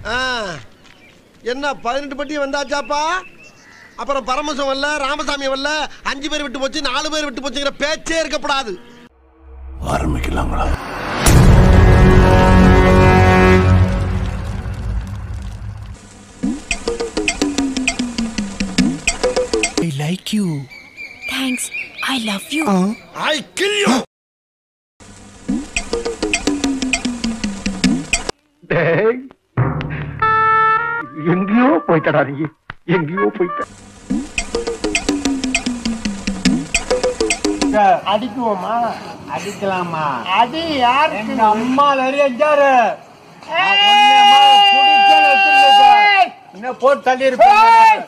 ஆ, என்ன பதினெட்டு பட்டி வந்தாச்சாப்பா அப்புறம் பரமசம் வரல ராமசாமி வரல அஞ்சு பேர் விட்டு போச்சு நாலு பேர் விட்டு போச்சுங்கிற பேச்சே இருக்கப்படாது ஆரம்பிக்கலாங்களா I like you thanks I love you I kill you டேய் எங்கேயோ போயிட்டடா நீ எங்கேயோ போயிட்ட அடிக்குவோமா அடிக்கலாமா அடி யாருக்கு எங்க அம்மா நிறைய ஜாரு என்ன போட்டு தள்ளி இருப்பேன்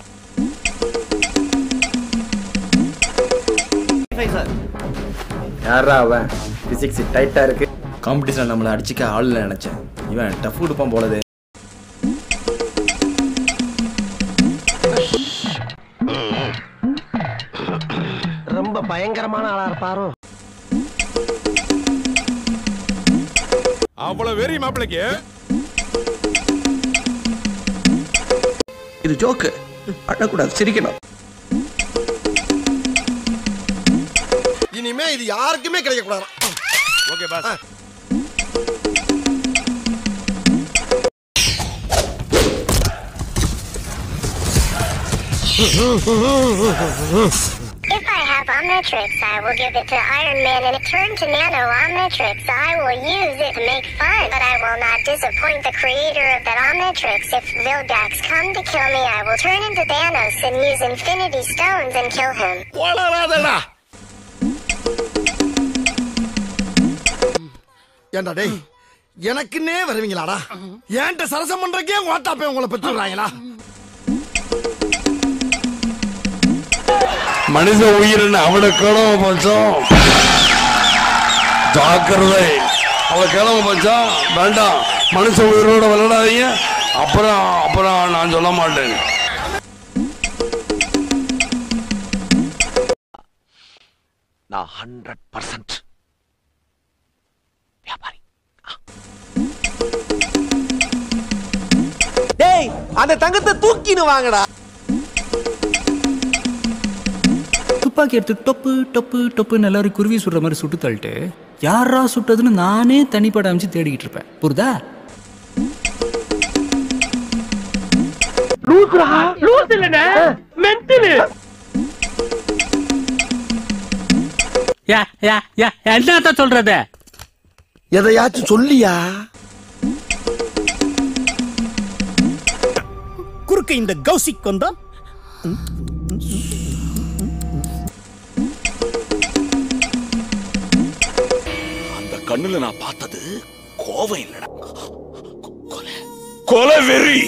யாரா அவன் பிசிக்ஸ் டைட்டா இருக்கு காம்படிஷன் நம்மளை அடிச்சுக்க ஆள் இல்ல நினைச்சேன் இவன் டஃப் கொடுப்பான் போலது ரொம்ப பயங்கரமான ஆளா இருப்பாரோ அவ்வளவு வெறி மாப்பிளைக்கு இது ஜோக்கு அழக்கூடாது சிரிக்கணும் இனிமே இது யாருக்குமே கிடைக்க கூடாது okay boss If I have Omnitrix, I will give it to Iron Man and it turned to Nano Omnitrix. I will use it to make fun, but I will not disappoint the creator of that Omnitrix. If Vilgax come to kill me, I will turn into Thanos and use Infinity Stones and kill him. வளராதடா ஏண்டா டேய் எனக்குன்னே வருவீங்களாடா ஏன்ட்ட சரசம் பண்றக்கே உங்க ஆத்தாப்பே உங்களை பெற்றுறாங்களா மனித உயிரின் அவனை கிளம்ப பஞ்சம் ஜாக்கிரதை அவளை கிளம்ப பஞ்சம் வேண்டாம் மனுஷ உயிரோட விளையாடாதீங்க அப்புறம் அப்புறம் நான் சொல்ல மாட்டேன் நான் ஹண்ட்ரட் பர்சன்ட் வியாபாரி டேய் அந்த தங்கத்தை தூக்கின்னு வாங்கடா துப்பாக்கி எடுத்து டொப்பு டொப்பு டொப்புன்னு எல்லாரும் குருவி சுடுற மாதிரி சுட்டு தள்ளிட்டு யாரா சுட்டதுன்னு நானே தனிப்பட அமைச்சு தேடிக்கிட்டு இருப்பேன் புரியுதா என்னத்த சொல்றது எதையாச்சும் சொல்லியா குறுக்க இந்த கௌசிக் வந்தா அந்த கண்ணுல நான் பார்த்தது கோவம் இல்லடா கொலை கொலை வெறி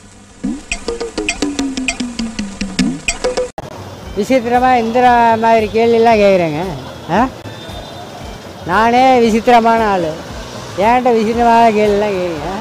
விசித்திரமா இந்த மாதிரி கேள்வியெல்லாம் கேட்குறேங்க ஆ நானே விசித்திரமான ஆள் ஏன்ட்ட விசித்திரமான கேள்வியெல்லாம் கேட்குறேன்